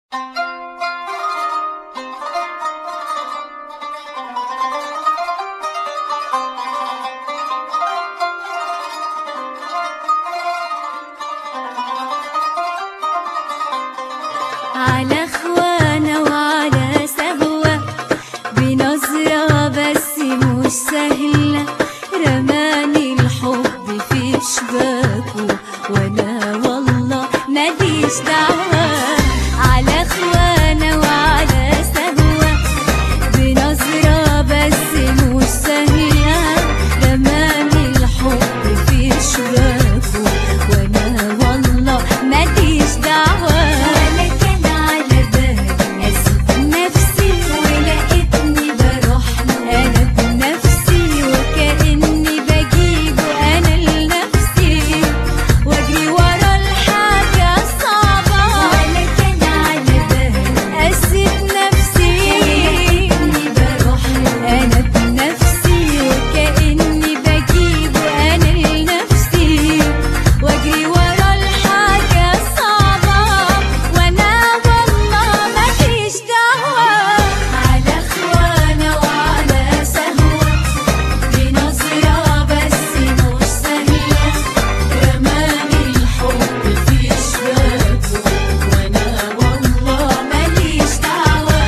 على اخوانا وعلى سهوة بنظرة بس مش سهلة رماني الحب في شباكه وانا والله ماليش دعوة على اخوانا وعلى سهوة بنظرة بس مش سهلة رماني الحب في شباكه وانا والله ماليش دعوة ولا كان على بالي اسيب نفسي ولقيتني بروح له انا بنفسي وكاني بجيبه انا لنفسي واجري ورا الحاجه الصعبه ولا كان على بالي اسيب نفسي ولقيتني بروح له انا بنفسي وكاني بجيبه انا لنفسي واجري ورا الحاجه الصعبه وانا والله مفيش دعوه على اخوانا وعلى سهوه بنظرة بس مش سهلة رماني الحب في شباكه وانا والله ماليش دعوة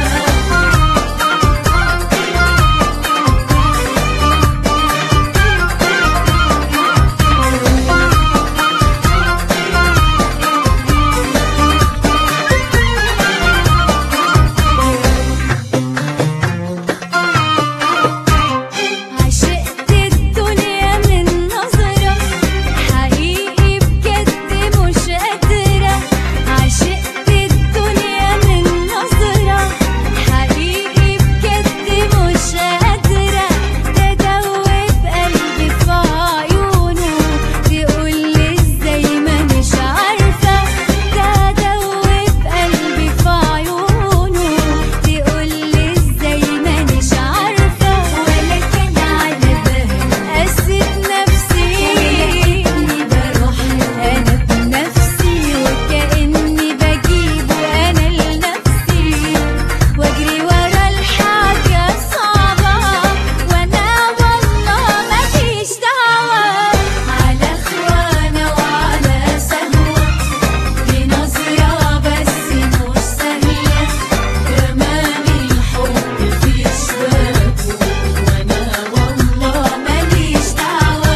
عشقت الدنيا من نظرة حقيقي بجد مش قادرة عشقت الدنيا من نظرة حقيقي بجد مش قادرة تدوب قلبي في عيونه تقولي ازاي ما مش عارفة تدوب قلبي في عيونه تقولي ازاي ما مش عارفة ولا كان على بالي اسيب نفسي ولقيتني بروح له انا بنفسي وكاني بجيبه انا لنفسي واجري ورا الحاجه الصعبه وانا والله مفيش دعوه على اخوانا وعلى سهوه بنظرة بس مش سهلة رماني الحب في شباكه وانا والله ماليش دعوة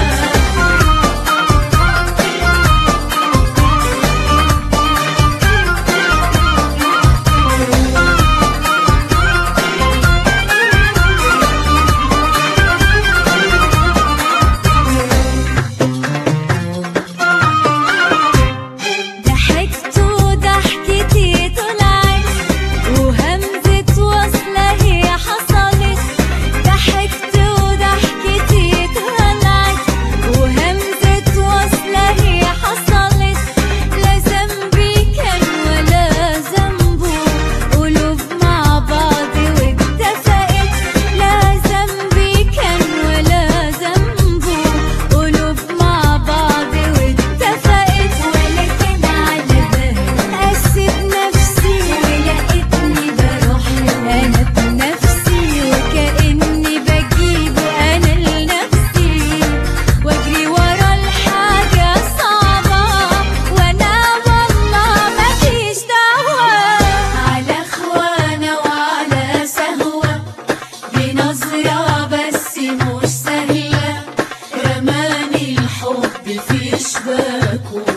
ضحكت وضحكتي طلعت وهمزة وصلة هي حصلت ضحكت وضحكتي طلعت وهمزة وصلة هي حصلت لا ذنبي كان ولا ذنبه قلوب مع بعض واتفقت لا ذنبي كان ولا ذنبه قلوب مع بعض واتفقت ولا كان على بالي اسيب نفسي ولقيتني بروح له انا بنفسي وكاني بجيبه انا لنفسي واجري ورا الحاجه الصعبه وانا والله مفيش دعوه على اخوانا وعلى سهوه بنظرة بس مش سهلة رماني الحب في شباكه